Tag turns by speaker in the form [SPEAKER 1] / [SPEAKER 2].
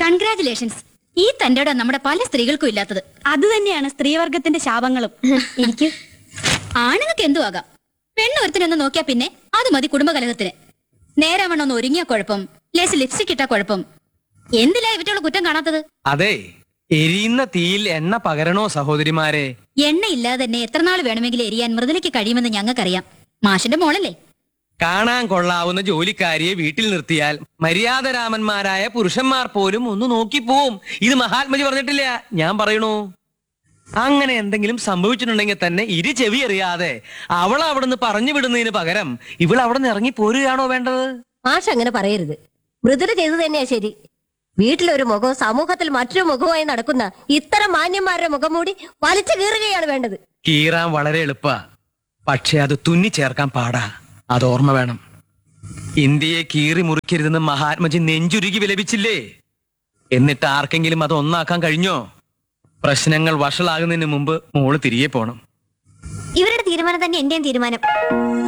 [SPEAKER 1] congratulations ഈ തന്റെ നമ്മുടെ പല സ്ത്രീകൾക്കും ഇല്ലാത്തത്
[SPEAKER 2] അത് തന്നെയാണ് സ്ത്രീവർഗത്തിന്റെ ശാപങ്ങളും
[SPEAKER 3] എനിക്ക്
[SPEAKER 1] ആണുങ്ങൾക്ക് എന്തു ആകാം പെണ്ണ് ഒരുത്തിനൊന്ന് നോക്കിയാ പിന്നെ അത് മതി കുടുംബകലഹത്തിന് നേരാവണ്ണം ഒന്ന് ഒരുങ്ങിയ കുഴപ്പം ലേസ് ലിപ്സ്റ്റിക് ഇട്ടാ കുഴപ്പം എന്തിലാ ഇവറ്റുള്ള കുറ്റം കാണാത്തത്
[SPEAKER 4] അതെ എരിയുന്ന തീയിൽ എണ്ണ പകരണോ സഹോദരിമാരെ
[SPEAKER 1] എണ്ണ ഇല്ലാതെ തന്നെ എത്ര നാൾ വേണമെങ്കിലും എരിയാൻ മൃദുലയ്ക്ക് കഴിയുമെന്ന് ഞങ്ങൾക്കറിയാം മാഷിന്റെ മോളല്ലേ
[SPEAKER 4] കാണാൻ കൊള്ളാവുന്ന ജോലിക്കാരിയെ വീട്ടിൽ നിർത്തിയാൽ മര്യാദരാമന്മാരായ പുരുഷന്മാർ പോലും ഒന്ന് നോക്കിപ്പോവും ഇത് മഹാത്മജി പറഞ്ഞിട്ടില്ല ഞാൻ പറയണു അങ്ങനെ എന്തെങ്കിലും സംഭവിച്ചിട്ടുണ്ടെങ്കിൽ തന്നെ ഇരു ചെവി അറിയാതെ അവൾ അവിടുന്ന് പറഞ്ഞു വിടുന്നതിന് പകരം ഇവൾ അവിടെ നിന്ന് ഇറങ്ങി പോരുകയാണോ വേണ്ടത്
[SPEAKER 3] മാഷ് അങ്ങനെ പറയരുത് മൃദുല ചെയ്തു തന്നെയാ ശരി വീട്ടിലൊരു മുഖവും സമൂഹത്തിൽ മറ്റൊരു മുഖവുമായി നടക്കുന്ന ഇത്തരം മാന്യന്മാരുടെ മുഖം മൂടി വലിച്ചു കീറുകയാണ് വേണ്ടത്
[SPEAKER 4] കീറാൻ വളരെ എളുപ്പ പക്ഷെ അത് തുന്നി ചേർക്കാൻ പാടാ അത് ഓർമ്മ വേണം ഇന്ത്യയെ കീറി മുറിക്കരുതെന്ന് മഹാത്മജി നെഞ്ചുരുകി വിലപിച്ചില്ലേ എന്നിട്ട് ആർക്കെങ്കിലും അത് ഒന്നാക്കാൻ കഴിഞ്ഞോ പ്രശ്നങ്ങൾ വഷളാകുന്നതിന് മുമ്പ് മോള് തിരികെ പോണം
[SPEAKER 5] ഇവരുടെ തീരുമാനം തന്നെ എന്റെയും തീരുമാനം